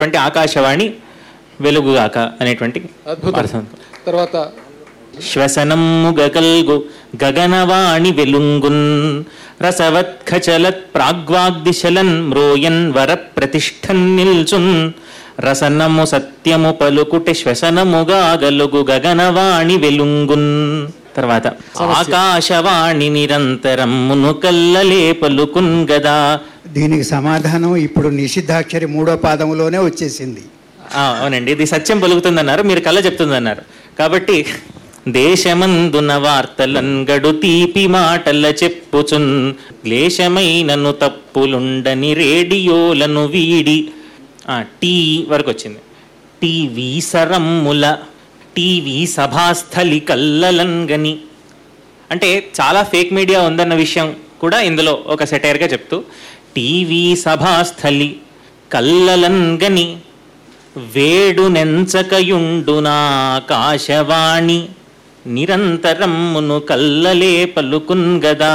అనేటువంటి ఆకాశవాణి వెలుగుగాక అనేటువంటి అద్భుతం అర్థం తర్వాత శ్వసనమ్ముగకల్గు గగనవాణి వెలుంగున్ రసవత్ఖచలత్ ప్రాగ్వాగ్దిశలన్ మ్రోయన్ వర ప్రతిష్టన్ నిల్చున్ రసనము సత్యము పలుకుటి శ్వసనముగా గలుగు గగనవాణి వెలుంగున్ తర్వాత ఆకాశవాణి నిరంతరం మునుకల్లలే పలుకున్ గదా దీనికి సమాధానం ఇప్పుడు నిషిద్ధాక్షరి మూడో పాదములోనే వచ్చేసింది ఆ, అవునండి ఇది సత్యం పలుకుతుందన్నారు మీరు కళ్ళ చెప్తుందన్నారు కాబట్టి దేశమందున వార్తలంగడు తీపి మాటల చెప్పుచున్ క్లేశమైనను తప్పులుండని రేడియోలను వీడి ఆ, టీ వరకు వచ్చింది టీవీ సరమ్ముల టీవీ సభాస్థలి కల్లలంగని అంటే చాలా ఫేక్ మీడియా ఉందన్న విషయం కూడా ఇందులో ఒక సెటైర్గా చెప్తూ టీవీ సభాస్థలి కల్లలంగని వేడు నెంచకయుండునాకాశవాణి నిరంతరమ్మును కల్లలే పలుకున్ గదా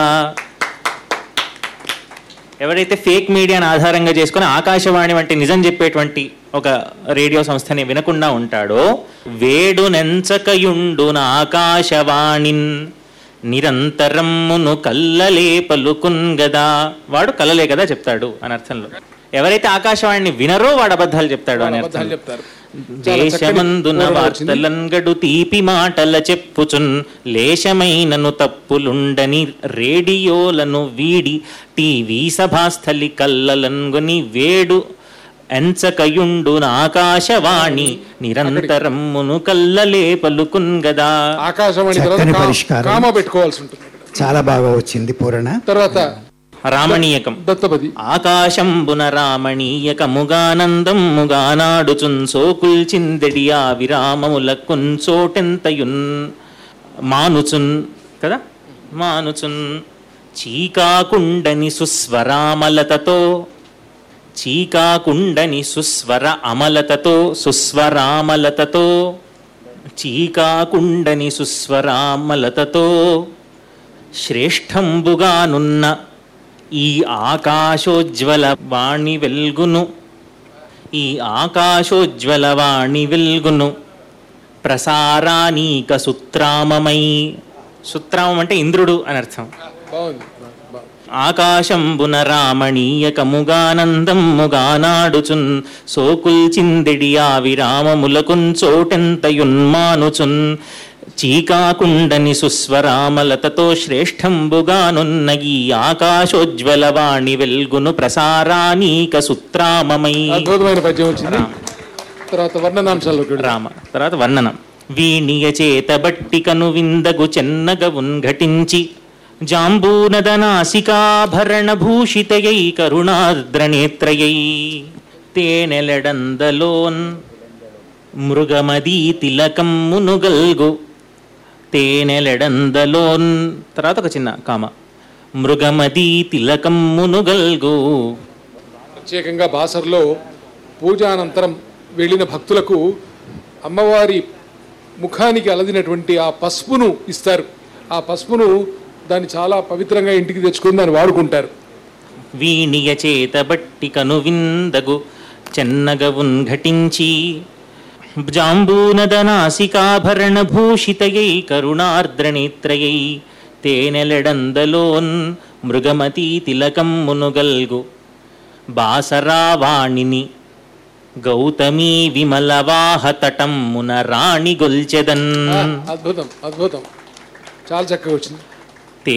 ఎవరైతే ఫేక్ మీడియాను ఆధారంగా చేసుకుని ఆకాశవాణి వంటి నిజం చెప్పేటువంటి ఒక రేడియో సంస్థని వినకుండా ఉంటాడో వేడు నెంచకయుండున ఆకాశవాణిన్ నిరంతరమ్మును కల్లలే పలుకున్ గదా వాడు కల్లలే కదా చెప్తాడు అని అర్థంలో ఎవరైతే ఆకాశవాణిని వినరో వాడు అబద్ధాలు చెప్తాడు అని అర్థం అబద్ధాలు చెప్తారు చాలా చక్కటి దేశమందున వివరణ వచ్చింది. వార్తలంగడు తీపి మాటల చెప్పుచున్ లేశమైనను తప్పులుండని రేడియోలను వీడి టీవీ సభాస్థలి కల్లలంగుని వేడు ఎంచకయుండున ఆకాశవాణి నిరంతరమ్మును కల్లలే పలుకున్ గదా ఆకాశవాణి తర్వాత చక్కని కా- పరిష్కారం. కామా పెట్టుకోవాల్సి ఉంటుంది ఇక్కడ. చాలా బాగా వచ్చింది పూరణ తర్వాత రామణీయకం దత్తపది ఆకాశంబున రామణీయకముగానందం ముగానాడుచున్ సోకుల్ చిందెడి ఆ విరామముల కుంచోటెంతయున్ మానుచున్ కదా మానుచున్ చీకాకుండని సుస్వరామలతతో చీకాకుండని సుస్వర అమలతతో సుస్వరామలతతో చీకాకుండని సుస్వరామలతతో శ్రేష్టంబుగానున్న ఈ ఆకాశోజ్వల వాణి వెల్గును ఈ ఆకాశోజ్వల వాణి వెల్గును ప్రసారానీక సుత్రామమై సుత్రామం అంటే ఇంద్రుడు అని అర్థం బాగుంది బా- ఆకాశంబున రామణీయకముగానందమ్ముగానాడుచున్ సోకుల్ చిందిడి ఆ విరామములకున్ చోటెంతయున్మానుచున్ చీకాకుండని సుస్వరామలతతో శ్రేష్టంబుగానున్న ఈ ఆకాశోజ్వల వాణి వెల్గును ప్రసారానీక సుత్రామమై అద్భుతమైన పద్యం వచ్చింది తర్వాత వర్ణనాంశాల్లోకి వెళ్దాం. రామ తర్వాత వర్ణనం వీణియ చేత బట్టికను విందగు చెన్నగ ఉన్ఘటించి జాంబూనదనాసికాభరణ భూషితయై కరుణాద్రనేత్రయై తేనెలడందలోన్ మృగమదీ తిలకమ్మునుగల్గు తేనెలడందలోన్ తర్వాత ఒక చిన్న కామ మృగమదీ తిలకమ్మునుగల్గు ప్రత్యేకంగా బాసర్లో పూజానంతరం వెళ్ళిన భక్తులకు అమ్మవారి ముఖానికి అలదినటువంటి ఆ పసుపును ఇస్తారు ఆ పసుపును దాన్ని చాలా పవిత్రంగా ఇంటికి తెచ్చుకొని దాన్ని వాడుకుంటారు వీణియ చేత బట్టికను విందగు చెన్నగ ఉన్ఘటించి జాంబూనదనాసికాభరణ భూషితయై కరుణార్ద్రనేత్రయై తేనెలెడందలోన్ మృగమతీ తిలకమ్మునుగల్గు బాసరావాణిని గౌతమీ విమలవాహతటమ్మున రాణి గొల్చెదన్ ఆ, అద్భుతం అద్భుతం చాలా చక్కగా వచ్చింది